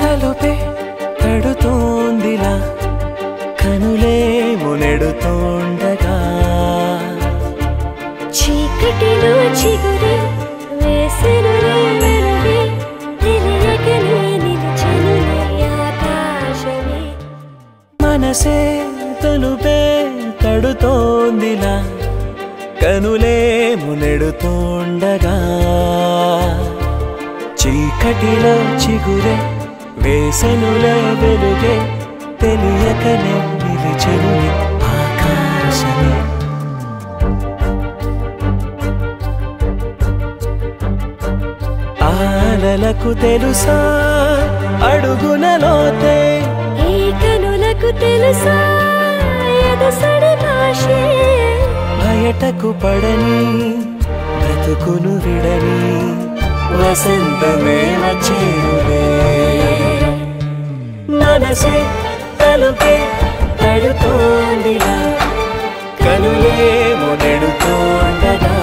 తలుపే తడుతోందిలా కనులే మునెడుతోండగా చీకటిలో చిగురే వేసెనులే వెలుగే తెలియకనే నిలిచెనులే ఆకాశమే మనసే తలుపే తడుతోందిలా కనులే మునెడుతోండగా చీకటిలో చిగురే వేసెనుల వెలుగే తెలియకనే నిలిచెను ఆకాశమే ఆలలకు తెలుసా అడుగునలోతే ఈ కనులకు తెలుసా ఎదసడి భాషే బయటకు పడని బ్రతుకును విడని వసంతమే వచ్చేరులే మనసే తలుపే తడుతోందిలా కనులే మొదడుతోండగా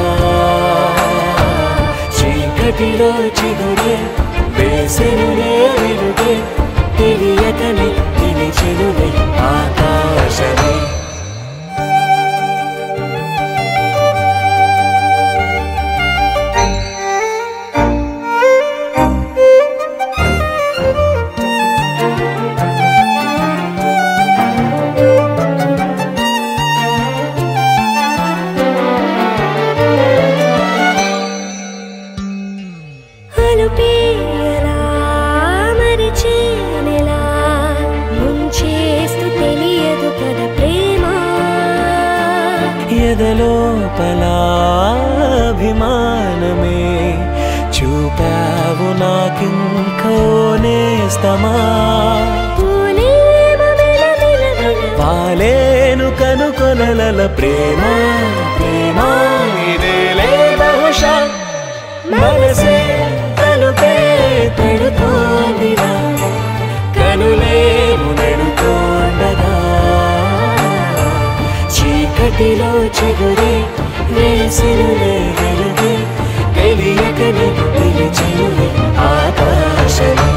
చీకటిలో చిగురే వేసెనులే వెలుగే తెలియకని నిలిచెనులే ఆకాశమే అలుపేయలా మరిచేనెలా ముంచేస్తూ తెలియదు కదా ప్రేమ ఎదలోపలాభిమానమే చూపావు నాకింకో నేస్తమా పూలేమ మెలమెలమెల పాలేను కనుకొనల ప్రేమ ప్రేమ ఇదేలే బహుశా మనసే తలుపే తడుతోందిరా కనులే మునెడుతోండగా చీకటిలో చిగురే వేసినులే వెలుగే తెలియకని పిలిచినులే ఆకాశమే